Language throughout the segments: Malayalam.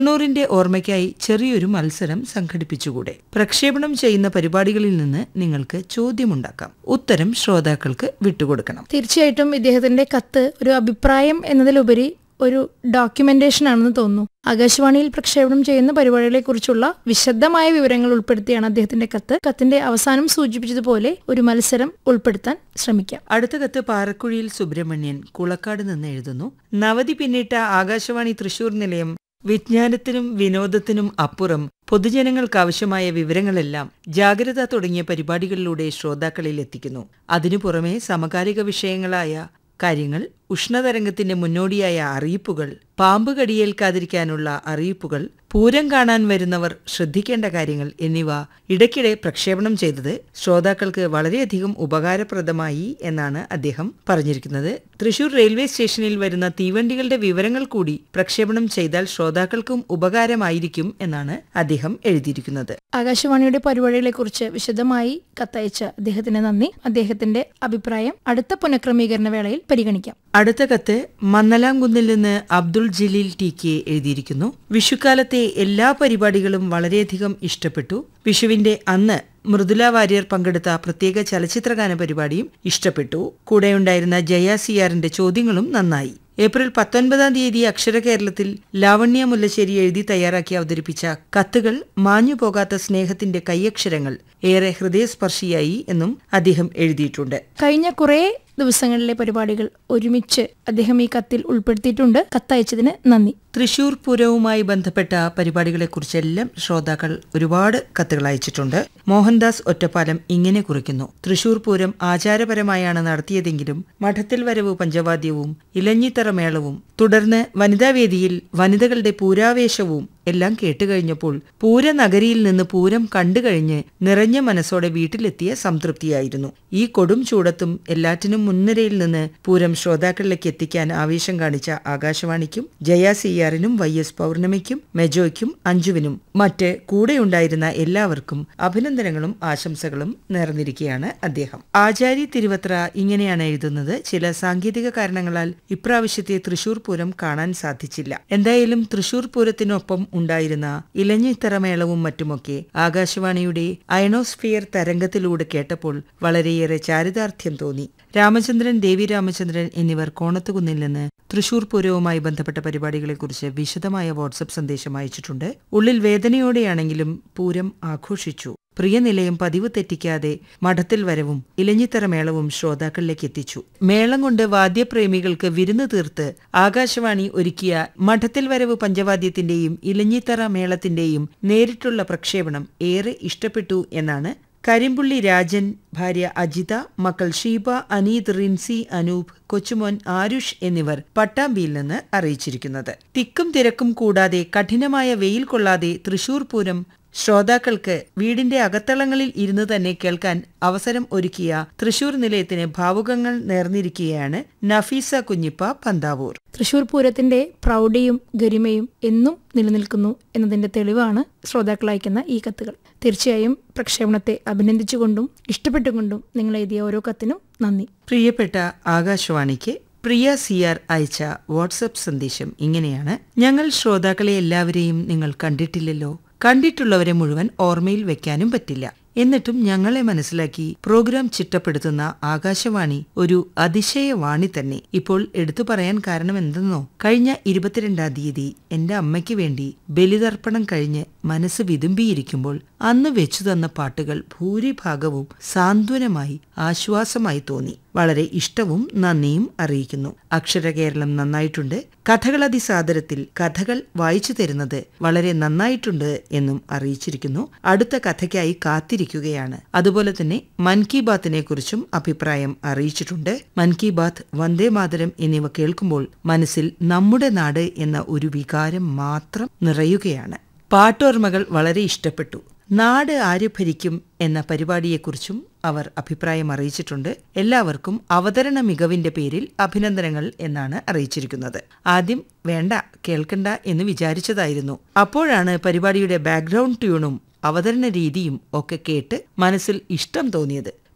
തൊണ്ണൂറിന്റെ ഓർമ്മയ്ക്കായി ചെറിയൊരു മത്സരം സംഘടിപ്പിച്ചുകൂടെ പ്രക്ഷേപണം ചെയ്യുന്ന പരിപാടികളിൽ നിന്ന് നിങ്ങൾക്ക് ചോദ്യമുണ്ടാക്കാം ഉത്തരം ശ്രോതാക്കൾക്ക് വിട്ടുകൊടുക്കണം തീർച്ചയായിട്ടും ഇദ്ദേഹത്തിന്റെ കത്ത് ഒരു അഭിപ്രായം എന്നതിലുപരി ഒരു ഡോക്യുമെന്റേഷൻ ആണെന്ന് തോന്നുന്നു ആകാശവാണിയിൽ പ്രക്ഷേപണം ചെയ്യുന്ന പരിപാടികളെക്കുറിച്ചുള്ള വിശദമായ വിവരങ്ങൾ ഉൾപ്പെടുത്തിയാണ് അദ്ദേഹത്തിന്റെ കത്ത് കത്തിന്റെ അവസാനം സൂചിപ്പിച്ചതുപോലെ ഒരു മത്സരം ഉൾപ്പെടുത്താൻ ശ്രമിക്കാം അടുത്ത കത്ത് പാറക്കുഴിയിൽ സുബ്രഹ്മണ്യൻ കുളക്കാട് നിന്ന് എഴുതുന്നു നവതി പിന്നിട്ട ആകാശവാണി തൃശൂർ നിലയം വിജ്ഞാനത്തിനും വിനോദത്തിനും അപ്പുറം പൊതുജനങ്ങൾക്കാവശ്യമായ വിവരങ്ങളെല്ലാം ജാഗ്രത തുടങ്ങിയ പരിപാടികളിലൂടെ ശ്രോതാക്കളിൽ എത്തിക്കുന്നു അതിനു പുറമെ സമകാലിക വിഷയങ്ങളായ കാര്യങ്ങൾ ഉഷ്ണതരംഗത്തിന്റെ മുന്നോടിയായ അറിയിപ്പുകൾ പാമ്പ് കടിയേൽക്കാതിരിക്കാനുള്ള അറിയിപ്പുകൾ പൂരം കാണാൻ വരുന്നവർ ശ്രദ്ധിക്കേണ്ട കാര്യങ്ങൾ എന്നിവ ഇടയ്ക്കിടെ പ്രക്ഷേപണം ചെയ്തത് ശ്രോതാക്കൾക്ക് വളരെയധികം ഉപകാരപ്രദമായി എന്നാണ് അദ്ദേഹം പറഞ്ഞിരിക്കുന്നത് തൃശൂർ റെയിൽവേ സ്റ്റേഷനിൽ വരുന്ന തീവണ്ടികളുടെ വിവരങ്ങൾ കൂടി പ്രക്ഷേപണം ചെയ്താൽ ശ്രോതാക്കൾക്കും ഉപകാരമായിരിക്കും എന്നാണ് അദ്ദേഹം എഴുതിയിരിക്കുന്നത് ആകാശവാണിയുടെ പരിപാടികളെക്കുറിച്ച് വിശദമായി കത്തയച്ച അദ്ദേഹത്തിന് നന്ദി അദ്ദേഹത്തിന്റെ അഭിപ്രായം അടുത്ത പുനഃക്രമീകരണ വേളയിൽ പരിഗണിക്കാം അടുത്ത കത്ത് മന്നലാംകുന്നിൽ നിന്ന് അബ്ദുൾ ജലീൽ ടി കെ എഴുതിയിരിക്കുന്നു വിഷുക്കാലത്തെ എല്ലാ പരിപാടികളും വളരെയധികം ഇഷ്ടപ്പെട്ടു വിഷുവിന്റെ അന്ന് മൃദുല വാര്യർ പങ്കെടുത്ത പ്രത്യേക ചലച്ചിത്രഗാന പരിപാടിയും ഇഷ്ടപ്പെട്ടു കൂടെയുണ്ടായിരുന്ന ജയ സിയാറിന്റെ ചോദ്യങ്ങളും നന്നായി ഏപ്രിൽ പത്തൊൻപതാം തീയതി അക്ഷര കേരളത്തിൽ ലാവണ്യ മുല്ലശ്ശേരി എഴുതി തയ്യാറാക്കി അവതരിപ്പിച്ച കത്തുകൾ മാഞ്ഞു പോകാത്ത സ്നേഹത്തിന്റെ കൈയക്ഷരങ്ങൾ ഏറെ ഹൃദയസ്പർശിയായി എന്നും അദ്ദേഹം എഴുതിയിട്ടുണ്ട് കഴിഞ്ഞ കുറേ ദിവസങ്ങളിലെ പരിപാടികൾ ഒരുമിച്ച് അദ്ദേഹം ഈ കത്തിൽ ഉൾപ്പെടുത്തിയിട്ടുണ്ട് കത്തയച്ചതിന് നന്ദി തൃശൂർ പൂരവുമായി ബന്ധപ്പെട്ട പരിപാടികളെക്കുറിച്ചെല്ലാം ശ്രോതാക്കൾ ഒരുപാട് കത്തുകൾ അയച്ചിട്ടുണ്ട് മോഹൻദാസ് ഒറ്റപ്പാലം ഇങ്ങനെ കുറിക്കുന്നു തൃശൂർ പൂരം ആചാരപരമായാണ് നടത്തിയതെങ്കിലും മഠത്തിൽ വരവ് പഞ്ചവാദ്യവും ഇലഞ്ഞിത്തറ മേളവും തുടർന്ന് വനിതാവേദിയിൽ വനിതകളുടെ പൂരാവേശവും എല്ലാം കേട്ടുകഴിഞ്ഞപ്പോൾ പൂരനഗരിയിൽ നിന്ന് പൂരം കണ്ടുകഴിഞ്ഞ് നിറഞ്ഞ മനസ്സോടെ വീട്ടിലെത്തിയ സംതൃപ്തിയായിരുന്നു ഈ കൊടും ചൂടത്തും എല്ലാറ്റിനും മുൻനിരയിൽ നിന്ന് പൂരം ശ്രോതാക്കളിലേക്ക് എത്തിക്കാൻ ആവേശം കാണിച്ച ആകാശവാണിക്കും ജയ സിയാറിനും വൈ എസ് പൗർണമിക്കും മെജോയ്ക്കും അഞ്ജുവിനും മറ്റ് കൂടെയുണ്ടായിരുന്ന എല്ലാവർക്കും അഭിനന്ദനങ്ങളും ആശംസകളും നേർന്നിരിക്കുകയാണ് അദ്ദേഹം ആചാരി തിരുവത്ര ഇങ്ങനെയാണ് എഴുതുന്നത് ചില സാങ്കേതിക കാരണങ്ങളാൽ ഇപ്രാവശ്യത്തെ തൃശൂർ പൂരം കാണാൻ സാധിച്ചില്ല എന്തായാലും തൃശൂർ പൂരത്തിനൊപ്പം ഉണ്ടായിരുന്ന ഇലഞ്ഞിത്തറമേളവും മറ്റുമൊക്കെ ആകാശവാണിയുടെ അയണോസ്ഫിയർ തരംഗത്തിലൂടെ കേട്ടപ്പോൾ വളരെയേറെ ചാരിതാർത്ഥ്യം തോന്നി രാമചന്ദ്രൻ ദേവി രാമചന്ദ്രൻ എന്നിവർ കോണത്തുകുന്നിൽ നിന്ന് തൃശൂർ പൂരവുമായി ബന്ധപ്പെട്ട പരിപാടികളെക്കുറിച്ച് വിശദമായ വാട്സപ്പ് സന്ദേശം അയച്ചിട്ടുണ്ട് ഉള്ളിൽ വേദനയോടെയാണെങ്കിലും പൂരം ആഘോഷിച്ചു പ്രിയ നിലയം പതിവ് തെറ്റിക്കാതെ മഠത്തിൽ വരവും ഇലഞ്ഞിത്തറ മേളവും ശ്രോതാക്കളിലേക്ക് എത്തിച്ചു മേളം കൊണ്ട് വാദ്യപ്രേമികൾക്ക് വിരുന്ന് തീർത്ത് ആകാശവാണി ഒരുക്കിയ മഠത്തിൽ വരവ് പഞ്ചവാദ്യത്തിന്റെയും ഇലഞ്ഞിത്തറ മേളത്തിന്റെയും നേരിട്ടുള്ള പ്രക്ഷേപണം ഏറെ ഇഷ്ടപ്പെട്ടു എന്നാണ് കരിമ്പുള്ളി രാജൻ ഭാര്യ അജിത മക്കൾ ഷീബ അനീത് റിൻസി അനൂപ് കൊച്ചുമോൻ ആരുഷ് എന്നിവർ പട്ടാമ്പിയിൽ നിന്ന് അറിയിച്ചിരിക്കുന്നത് തിക്കും തിരക്കും കൂടാതെ കഠിനമായ വെയിൽ കൊള്ളാതെ തൃശൂർ പൂരം ശ്രോതാക്കൾക്ക് വീടിന്റെ അകത്തളങ്ങളിൽ ഇരുന്ന് തന്നെ കേൾക്കാൻ അവസരം ഒരുക്കിയ തൃശൂർ നിലയത്തിന് ഭാവുകങ്ങൾ നേർന്നിരിക്കുകയാണ് നഫീസ കുഞ്ഞിപ്പ പന്താവൂർ തൃശൂർ പൂരത്തിന്റെ പ്രൗഢിയും ഗരിമയും എന്നും നിലനിൽക്കുന്നു എന്നതിന്റെ തെളിവാണ് ശ്രോതാക്കൾ അയക്കുന്ന ഈ കത്തുകൾ തീർച്ചയായും പ്രക്ഷേപണത്തെ അഭിനന്ദിച്ചുകൊണ്ടും ഇഷ്ടപ്പെട്ടുകൊണ്ടും നിങ്ങൾ എഴുതിയ ഓരോ കത്തിനും നന്ദി പ്രിയപ്പെട്ട ആകാശവാണിക്ക് പ്രിയ സിയാർ അയച്ച വാട്സപ്പ് സന്ദേശം ഇങ്ങനെയാണ് ഞങ്ങൾ ശ്രോതാക്കളെ എല്ലാവരെയും നിങ്ങൾ കണ്ടിട്ടില്ലല്ലോ കണ്ടിട്ടുള്ളവരെ മുഴുവൻ ഓർമ്മയിൽ വെക്കാനും പറ്റില്ല എന്നിട്ടും ഞങ്ങളെ മനസ്സിലാക്കി പ്രോഗ്രാം ചിട്ടപ്പെടുത്തുന്ന ആകാശവാണി ഒരു അതിശയവാണി തന്നെ ഇപ്പോൾ എടുത്തു പറയാൻ കാരണം എന്തെന്നോ കഴിഞ്ഞ ഇരുപത്തിരണ്ടാം തീയതി എന്റെ അമ്മയ്ക്ക് വേണ്ടി ബലിതർപ്പണം കഴിഞ്ഞ് മനസ്സ് വിതുമ്പിയിരിക്കുമ്പോൾ അന്ന് വെച്ചു തന്ന പാട്ടുകൾ ഭൂരിഭാഗവും സാന്ത്വനമായി ആശ്വാസമായി തോന്നി വളരെ ഇഷ്ടവും നന്ദിയും അറിയിക്കുന്നു അക്ഷരകേരളം നന്നായിട്ടുണ്ട് കഥകൾ അതിസാദരത്തിൽ കഥകൾ വായിച്ചു തരുന്നത് വളരെ നന്നായിട്ടുണ്ട് എന്നും അറിയിച്ചിരിക്കുന്നു അടുത്ത കഥയ്ക്കായി കാത്തിരിക്കുകയാണ് അതുപോലെ തന്നെ മൻ കി ബാത്തിനെ കുറിച്ചും അഭിപ്രായം അറിയിച്ചിട്ടുണ്ട് മൻ കി ബാത്ത് വന്ദേ മാതരം എന്നിവ കേൾക്കുമ്പോൾ മനസ്സിൽ നമ്മുടെ നാട് എന്ന ഒരു വികാരം മാത്രം നിറയുകയാണ് പാട്ടോർമ്മകൾ വളരെ ഇഷ്ടപ്പെട്ടു നാട് ആര് ഭരിക്കും എന്ന പരിപാടിയെക്കുറിച്ചും അവർ അഭിപ്രായം അറിയിച്ചിട്ടുണ്ട് എല്ലാവർക്കും അവതരണ മികവിന്റെ പേരിൽ അഭിനന്ദനങ്ങൾ എന്നാണ് അറിയിച്ചിരിക്കുന്നത് ആദ്യം വേണ്ട കേൾക്കണ്ട എന്ന് വിചാരിച്ചതായിരുന്നു അപ്പോഴാണ് പരിപാടിയുടെ ബാക്ക്ഗ്രൗണ്ട് ട്യൂണും അവതരണ രീതിയും ഒക്കെ കേട്ട് മനസ്സിൽ ഇഷ്ടം തോന്നിയത്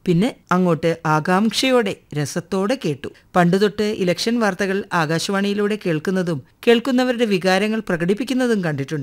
പിന്നെ അങ്ങോട്ട് ആകാംക്ഷയോടെ രസത്തോടെ കേട്ടു പണ്ടുതൊട്ട് ഇലക്ഷൻ വാർത്തകൾ ആകാശവാണിയിലൂടെ കേൾക്കുന്നതും കേൾക്കുന്നവരുടെ വികാരങ്ങൾ പ്രകടിപ്പിക്കുന്നതും കണ്ടിട്ടുണ്ട്